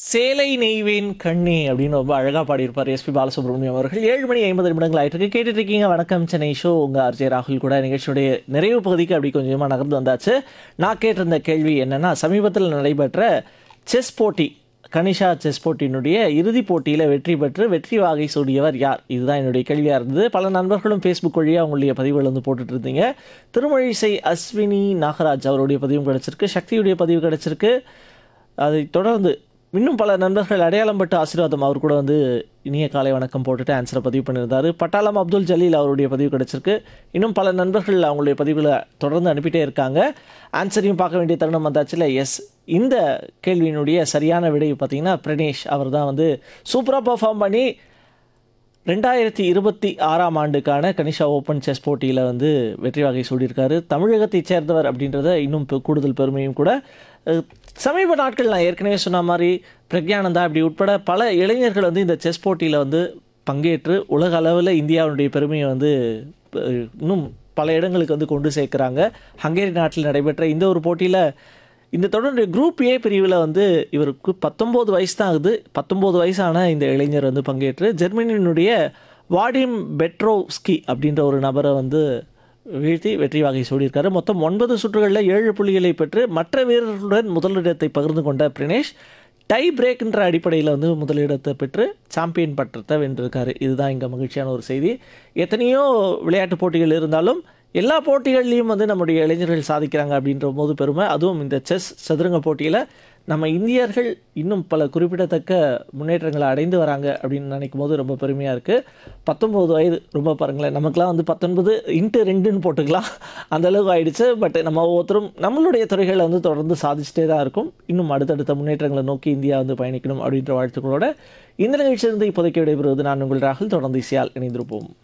சேலை நெய்வேன் கண்ணே அப்படின்னு ரொம்ப அழகாக பாடியிருப்பார் எஸ்பி பாலசுப்ரமணியம் அவர்கள் ஏழு மணி ஐம்பது நிமிடங்கள் ஆயிட்டு இருக்கு கேட்டுட்டு இருக்கீங்க வணக்கம் சென்னை ஷோ உங்கள் ஆர்ஜே ராகுல் கூட நிகழ்ச்சியுடைய நிறைவு பகுதிக்கு அப்படி கொஞ்சமாக நகர்ந்து வந்தாச்சு நான் கேட்டிருந்த கேள்வி என்னன்னா சமீபத்தில் நடைபெற்ற செஸ் போட்டி கனிஷா செஸ் போட்டியினுடைய இறுதிப் போட்டியில் வெற்றி பெற்று வெற்றி வாகை சூடியவர் யார் இதுதான் என்னுடைய கேள்வியாக இருந்தது பல நண்பர்களும் ஃபேஸ்புக் வழியாக அவங்களுடைய பதிவுகள் வந்து போட்டுட்டு இருந்தீங்க திருமழிசை அஸ்வினி நாகராஜ் அவருடைய பதிவும் கிடச்சிருக்கு சக்தியுடைய பதிவு கிடச்சிருக்கு அதைத் தொடர்ந்து இன்னும் பல நண்பர்கள் அடையாளம் பட்டு ஆசீர்வாதம் அவர் கூட வந்து இனிய காலை வணக்கம் போட்டுட்டு ஆன்சரை பதிவு பண்ணியிருந்தாரு பட்டாளம் அப்துல் ஜலீல் அவருடைய பதிவு கிடச்சிருக்கு இன்னும் பல நண்பர்கள் அவங்களுடைய பதிவுகளை தொடர்ந்து அனுப்பிட்டே இருக்காங்க ஆன்சரையும் பார்க்க வேண்டிய தருணம் வந்தாச்சுல எஸ் இந்த கேள்வியினுடைய சரியான விடை பார்த்தீங்கன்னா பிரணேஷ் அவர் தான் வந்து சூப்பராக பர்ஃபார்ம் பண்ணி ரெண்டாயிரத்தி இருபத்தி ஆறாம் ஆண்டுக்கான கனிஷா ஓப்பன் செஸ் போட்டியில் வந்து வெற்றி வகை சூடியிருக்காரு தமிழகத்தைச் சேர்ந்தவர் அப்படின்றத இன்னும் பெ- கூடுதல் பெருமையும் கூட அஹ், சமீப நாட்கள் நான் ஏற்கனவே சொன்ன மாதிரி பிரக்யானந்தா அப்படி உட்பட பல இளைஞர்கள் வந்து இந்த செஸ் போட்டியில் வந்து பங்கேற்று உலக அளவில் இந்தியாவுடைய பெருமையை வந்து அஹ், இன்னும் பல இடங்களுக்கு வந்து கொண்டு சேர்க்குறாங்க ஹங்கேரி நாட்டில் நடைபெற்ற இந்த ஒரு போட்டியில் இந்த தொடருடைய குரூப் ஏ பிரிவில் வந்து இவருக்கு பத்தொம்போது வயசு தான் ஆகுது பத்தொம்போது வயசான இந்த இளைஞர் வந்து பங்கேற்று ஜெர்மனியினுடைய வாடிம் பெட்ரோவ்ஸ்கி அப்படின்ற ஒரு நபரை வந்து வீழ்த்தி வெற்றி வாகை சூடியிருக்காரு மொத்தம் ஒன்பது சுற்றுகளில் ஏழு புள்ளிகளை பெற்று மற்ற வீரர்களுடன் முதலிடத்தை பகிர்ந்து கொண்ட பிரணேஷ் டை பிரேக்ன்ற அடிப்படையில் வந்து முதலிடத்தை பெற்று சாம்பியன் பட்டத்தை வென்றிருக்காரு இதுதான் இங்கே மகிழ்ச்சியான ஒரு செய்தி எத்தனையோ விளையாட்டு போட்டிகள் இருந்தாலும் எல்லா போட்டிகள்லையும் வந்து நம்முடைய இளைஞர்கள் சாதிக்கிறாங்க அப்படின்ற போது பெருமை அதுவும் இந்த செஸ் சதுரங்க போட்டியில் நம்ம இந்தியர்கள் இன்னும் பல குறிப்பிடத்தக்க முன்னேற்றங்களை அடைந்து வராங்க அப்படின்னு நினைக்கும் போது ரொம்ப பெருமையாக இருக்குது பத்தொம்போது வயது ரொம்ப பாருங்களேன் நமக்குலாம் வந்து பத்தொன்பது இன்ட்டு ரெண்டுன்னு போட்டுக்கலாம் அந்த அளவுக்கு ஆயிடுச்சு பட் நம்ம ஒவ்வொருத்தரும் நம்மளுடைய துறைகளை வந்து தொடர்ந்து சாதிச்சுட்டே தான் இருக்கும் இன்னும் அடுத்தடுத்த முன்னேற்றங்களை நோக்கி இந்தியா வந்து பயணிக்கணும் அப்படின்ற வாழ்த்துக்களோட இந்த நிகழ்ச்சியிலிருந்து இப்போதைக்கு விடைபெறுவது நான் உங்கள் ராகுல் தொடர்ந்து இசையால் இணைந்திருப்போம்